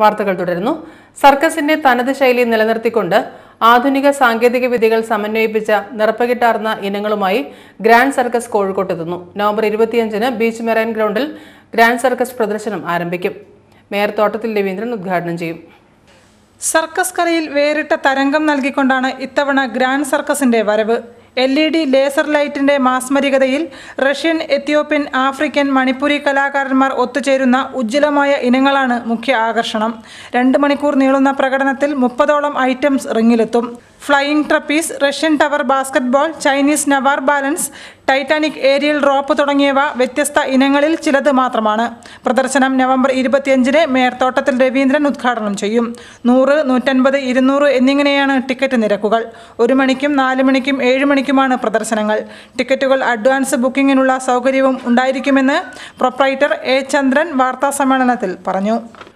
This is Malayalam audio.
വാർത്തകൾ തുടരുന്നു സർക്കസിന്റെ തനത് ശൈലി നിലനിർത്തിക്കൊണ്ട് ആധുനിക സാങ്കേതിക വിദ്യകൾ സമന്വയിപ്പിച്ച നിറപ്പകിട്ടാർന്ന ഇനങ്ങളുമായി ഗ്രാൻഡ് സർക്കസ് കോഴിക്കോട്ടെത്തുന്നു നവംബർ ഇരുപത്തിയഞ്ചിന് ബീച്ച് മെറൈൻ ഗ്രൗണ്ടിൽ ഗ്രാൻഡ് സർക്കസ് പ്രദർശനം ആരംഭിക്കും മേയർ തോട്ടത്തിൽ രവീന്ദ്രൻ ഉദ്ഘാടനം ചെയ്യും സർക്കസ് കലയിൽ വേറിട്ട തരംഗം നൽകിക്കൊണ്ടാണ് ഇത്തവണ ഗ്രാൻഡ് സർക്കസിന്റെ വരവ് എൽ ഇ ഡി ലേസർ ലൈറ്റിന്റെ മാസ്മരികതയിൽ റഷ്യൻ എത്യോപ്യൻ ആഫ്രിക്കൻ മണിപ്പുരി കലാകാരന്മാർ ഒത്തുചേരുന്ന ഉജ്ജ്വലമായ ഇനങ്ങളാണ് മുഖ്യ ആകർഷണം രണ്ട് മണിക്കൂർ നീളുന്ന പ്രകടനത്തിൽ മുപ്പതോളം ഐറ്റംസ് റിങ്ങിലെത്തും flying trapeze Russian tower basketball Chinese നവാർ ബാലൻസ് ടൈറ്റാനിക് ഏരിയൽ റോപ്പ് തുടങ്ങിയവ വ്യത്യസ്ത ഇനങ്ങളിൽ ചിലത് മാത്രമാണ് പ്രദർശനം നവംബർ ഇരുപത്തിയഞ്ചിന് മേയർ തോട്ടത്തിൽ രവീന്ദ്രൻ ഉദ്ഘാടനം ചെയ്യും നൂറ് നൂറ്റൻപത് ഇരുന്നൂറ് എന്നിങ്ങനെയാണ് ടിക്കറ്റ് നിരക്കുകൾ ഒരു മണിക്കും നാല് മണിക്കും ഏഴ് മണിക്കുമാണ് പ്രദർശനങ്ങൾ ടിക്കറ്റുകൾ അഡ്വാൻസ് ബുക്കിങ്ങിനുള്ള സൗകര്യവും ഉണ്ടായിരിക്കുമെന്ന് പ്രൊപ്രൈറ്റർ എ ചന്ദ്രൻ വാർത്താസമ്മേളനത്തിൽ പറഞ്ഞു